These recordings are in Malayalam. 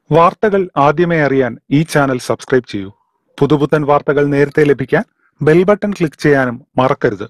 വാർത്തകൾ ആദ്യമേ അറിയാൻ ഈ ചാനൽ സബ്സ്ക്രൈബ് ചെയ്യൂ പുതുപുത്തൻ വാർത്തകൾ നേരത്തെ ലഭിക്കാൻ ബെൽ ബട്ടൺ ക്ലിക്ക് ചെയ്യാനും മറക്കരുത്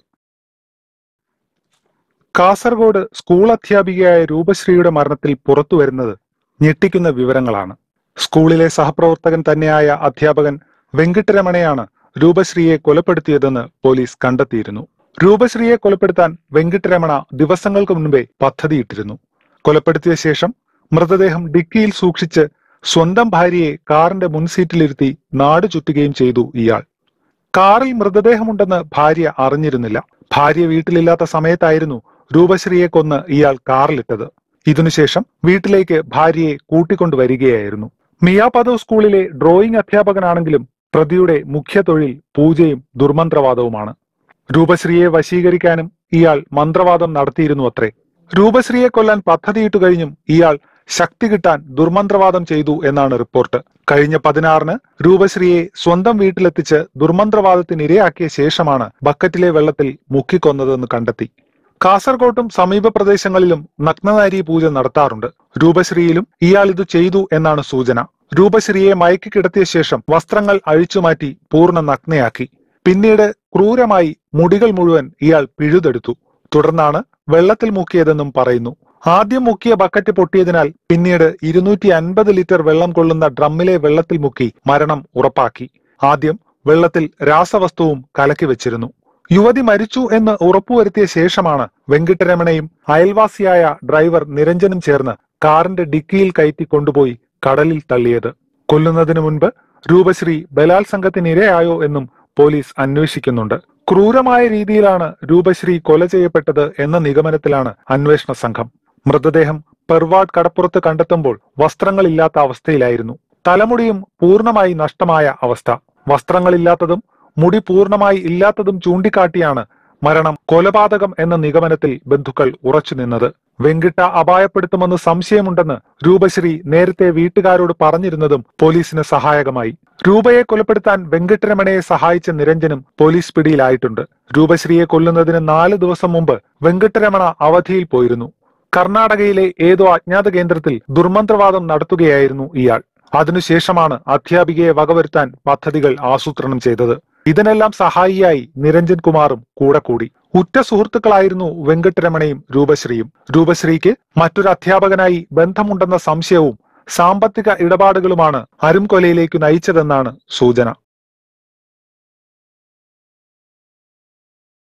കാസർഗോഡ് സ്കൂൾ അധ്യാപികയായ രൂപശ്രീയുടെ മരണത്തിൽ പുറത്തുവരുന്നത് ഞെട്ടിക്കുന്ന വിവരങ്ങളാണ് സ്കൂളിലെ സഹപ്രവർത്തകൻ തന്നെയായ അധ്യാപകൻ വെങ്കിട്ടരമണയാണ് രൂപശ്രീയെ കൊലപ്പെടുത്തിയതെന്ന് പോലീസ് കണ്ടെത്തിയിരുന്നു രൂപശ്രീയെ കൊലപ്പെടുത്താൻ വെങ്കിട്ടരമണ ദിവസങ്ങൾക്ക് മുൻപേ പദ്ധതിയിട്ടിരുന്നു കൊലപ്പെടുത്തിയ ശേഷം മൃതദേഹം ഡിക്കിയിൽ സൂക്ഷിച്ച് സ്വന്തം ഭാര്യയെ കാറിന്റെ മുൻസീറ്റിലിരുത്തി നാട് ചുറ്റുകയും ചെയ്തു ഇയാൾ കാറിൽ മൃതദേഹമുണ്ടെന്ന് ഭാര്യ അറിഞ്ഞിരുന്നില്ല ഭാര്യ വീട്ടിലില്ലാത്ത സമയത്തായിരുന്നു രൂപശ്രീയെ കൊന്ന് ഇയാൾ കാറിലിട്ടത് ഇതിനുശേഷം വീട്ടിലേക്ക് ഭാര്യയെ കൂട്ടിക്കൊണ്ടുവരികയായിരുന്നു മിയാപദോ സ്കൂളിലെ ഡ്രോയിങ് അധ്യാപകനാണെങ്കിലും പ്രതിയുടെ മുഖ്യ തൊഴിൽ പൂജയും ദുർമന്ത്രവാദവുമാണ് രൂപശ്രീയെ വശീകരിക്കാനും ഇയാൾ മന്ത്രവാദം നടത്തിയിരുന്നു അത്രേ രൂപശ്രീയെ കൊല്ലാൻ പദ്ധതിയിട്ടു കഴിഞ്ഞും ഇയാൾ ശക്തി കിട്ടാൻ ദുർമന്ത്രവാദം ചെയ്തു എന്നാണ് റിപ്പോർട്ട് കഴിഞ്ഞ പതിനാറിന് രൂപശ്രീയെ സ്വന്തം വീട്ടിലെത്തിച്ച് ദുർമന്ത്രവാദത്തിന് ഇരയാക്കിയ ശേഷമാണ് ബക്കറ്റിലെ വെള്ളത്തിൽ മുക്കിക്കൊന്നതെന്ന് കണ്ടെത്തി കാസർകോട്ടും സമീപ പ്രദേശങ്ങളിലും നഗ്നനാരി പൂജ നടത്താറുണ്ട് രൂപശ്രീയിലും ഇയാൾ ഇത് ചെയ്തു എന്നാണ് സൂചന രൂപശ്രീയെ മയക്കി കിടത്തിയ ശേഷം വസ്ത്രങ്ങൾ അഴിച്ചുമാറ്റി പൂർണ്ണ നഗ്നയാക്കി പിന്നീട് ക്രൂരമായി മുടികൾ മുഴുവൻ ഇയാൾ പിഴുതെടുത്തു തുടർന്നാണ് വെള്ളത്തിൽ മുക്കിയതെന്നും പറയുന്നു ആദ്യം മുക്കിയ ബക്കറ്റ് പൊട്ടിയതിനാൽ പിന്നീട് ഇരുന്നൂറ്റി അൻപത് ലിറ്റർ വെള്ളം കൊള്ളുന്ന ഡ്രമ്മിലെ വെള്ളത്തിൽ മുക്കി മരണം ഉറപ്പാക്കി ആദ്യം വെള്ളത്തിൽ രാസവസ്തുവും കലക്കി വെച്ചിരുന്നു യുവതി മരിച്ചു എന്ന് ഉറപ്പുവരുത്തിയ ശേഷമാണ് വെങ്കിട്ടരമണയും അയൽവാസിയായ ഡ്രൈവർ നിരഞ്ജനും ചേർന്ന് കാറിന്റെ ഡിക്കിയിൽ കയറ്റി കൊണ്ടുപോയി കടലിൽ തള്ളിയത് കൊല്ലുന്നതിനു മുൻപ് രൂപശ്രീ ബലാത്സംഗത്തിനിരയായോ എന്നും പോലീസ് അന്വേഷിക്കുന്നുണ്ട് ക്രൂരമായ രീതിയിലാണ് രൂപശ്രീ കൊല ചെയ്യപ്പെട്ടത് എന്ന നിഗമനത്തിലാണ് അന്വേഷണ സംഘം മൃതദേഹം പെർവാഡ് കടപ്പുറത്ത് കണ്ടെത്തുമ്പോൾ വസ്ത്രങ്ങളില്ലാത്ത അവസ്ഥയിലായിരുന്നു തലമുടിയും പൂർണ്ണമായി നഷ്ടമായ അവസ്ഥ വസ്ത്രങ്ങളില്ലാത്തതും മുടി പൂർണ്ണമായി ഇല്ലാത്തതും ചൂണ്ടിക്കാട്ടിയാണ് മരണം കൊലപാതകം എന്ന നിഗമനത്തിൽ ബന്ധുക്കൾ ഉറച്ചുനിന്നത് വെങ്കിട്ട അപായപ്പെടുത്തുമെന്ന് സംശയമുണ്ടെന്ന് രൂപശ്രീ നേരത്തെ വീട്ടുകാരോട് പറഞ്ഞിരുന്നതും പോലീസിന് സഹായകമായി രൂപയെ കൊലപ്പെടുത്താൻ വെങ്കിട്ടരമണയെ സഹായിച്ച നിരഞ്ജനും പോലീസ് പിടിയിലായിട്ടുണ്ട് രൂപശ്രീയെ കൊല്ലുന്നതിന് നാല് ദിവസം മുമ്പ് വെങ്കിട്ടരമണ അവധിയിൽ പോയിരുന്നു കർണാടകയിലെ ഏതോ അജ്ഞാത കേന്ദ്രത്തിൽ ദുർമന്ത്രവാദം നടത്തുകയായിരുന്നു ഇയാൾ അതിനുശേഷമാണ് അധ്യാപികയെ വകവരുത്താൻ പദ്ധതികൾ ആസൂത്രണം ചെയ്തത് ഇതിനെല്ലാം സഹായിയായി നിരഞ്ജൻ കുമാറും കൂടെ കൂടി ഉറ്റ സുഹൃത്തുക്കളായിരുന്നു വെങ്കട്ടരമണയും രൂപശ്രീയും രൂപശ്രീക്ക് മറ്റൊരു അധ്യാപകനായി ബന്ധമുണ്ടെന്ന സംശയവും സാമ്പത്തിക ഇടപാടുകളുമാണ് അരുംകൊലയിലേക്ക് നയിച്ചതെന്നാണ് സൂചന